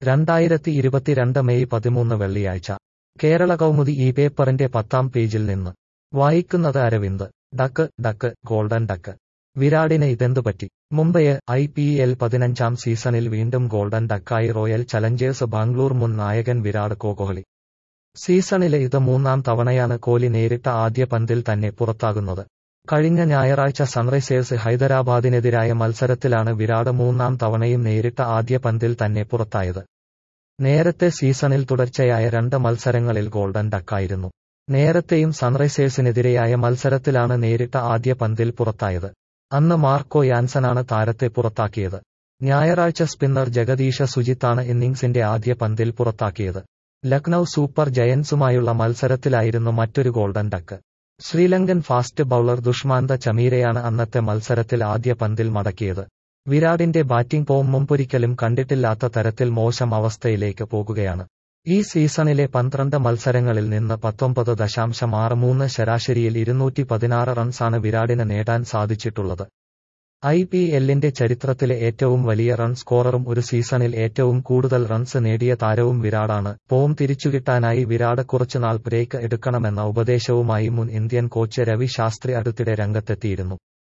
രണ്ടായിരത്തി ഇരുപത്തിരണ്ട് മെയ് പതിമൂന്ന് വെള്ളിയാഴ്ച കേരള കൗമുദി ഈ പേപ്പറിന്റെ പത്താം പേജിൽ നിന്ന് വായിക്കുന്നത് Aravind duck duck golden duck വിരാടിന് ഇതെന്തുപറ്റി മുംബൈ ഐ പി എൽ പതിനഞ്ചാം സീസണിൽ വീണ്ടും ഗോൾഡൻ ഡക്കായി റോയൽ ചലഞ്ചേഴ്സ് ബാംഗ്ലൂർ മുൻ നായകൻ വിരാട് കോഹ്ലി സീസണിലെ ഇത് മൂന്നാം തവണയാണ് കോഹ്ലി നേരിട്ട ആദ്യ പന്തിൽ തന്നെ പുറത്താകുന്നത് കഴിഞ്ഞ ഞായറാഴ്ച സൺറൈസേഴ്സ് ഹൈദരാബാദിനെതിരായ മത്സരത്തിലാണ് വിരാട് മൂന്നാം തവണയും നേരിട്ട ആദ്യ പന്തിൽ തന്നെ പുറത്തായത് നേരത്തെ സീസണിൽ തുടർച്ചയായ രണ്ട് മത്സരങ്ങളിൽ ഗോൾഡൻ ഡക്കായിരുന്നു നേരത്തെയും സൺറൈസേഴ്സിനെതിരെയായ മത്സരത്തിലാണ് നേരിട്ട ആദ്യ പന്തിൽ പുറത്തായത് അന്ന് മാർക്കോ യാൻസനാണ് താരത്തെ പുറത്താക്കിയത് ഞായറാഴ്ച സ്പിന്നർ ജഗദീഷ സുജിത്താണ് ഇന്നിംഗ്സിന്റെ ആദ്യ പന്തിൽ പുറത്താക്കിയത് ലക്നൌ സൂപ്പർ ജയൻസുമായുള്ള മത്സരത്തിലായിരുന്നു മറ്റൊരു golden duck Sri Lankan fast bowler Dushmantha ചമീരയാണ് അന്നത്തെ മത്സരത്തിൽ ആദ്യ പന്തിൽ മടക്കിയത് വിരാടിന്റെ ബാറ്റിംഗ് ഫോം മുമ്പൊരിക്കലും കണ്ടിട്ടില്ലാത്ത തരത്തിൽ മോശം അവസ്ഥയിലേക്ക് പോകുകയാണ് ഈ സീസണിലെ പന്ത്രണ്ട് മത്സരങ്ങളിൽ നിന്ന് പത്തൊമ്പത് ദശാംശം ആറ് മൂന്ന് ശരാശരിയിൽ ഇരുന്നൂറ്റി പതിനാറ് റൺസാണ് വിരാടിന് നേടാൻ സാധിച്ചിട്ടുള്ളത് ഐ പി എല്ലിന്റെ ചരിത്രത്തിലെ ഏറ്റവും വലിയ റൺ സ്കോററും ഒരു സീസണിൽ ഏറ്റവും കൂടുതൽ റൺസ് നേടിയ താരവും വിരാടാണ് ഫോം തിരിച്ചുകിട്ടാനായി വിരാട് കുറച്ചുനാൾ ബ്രേക്ക് എടുക്കണമെന്ന ഉപദേശവുമായി മുൻ ഇന്ത്യൻ കോച്ച് രവി ശാസ്ത്രി അടുത്തിടെ രംഗത്തെത്തിയിരുന്നു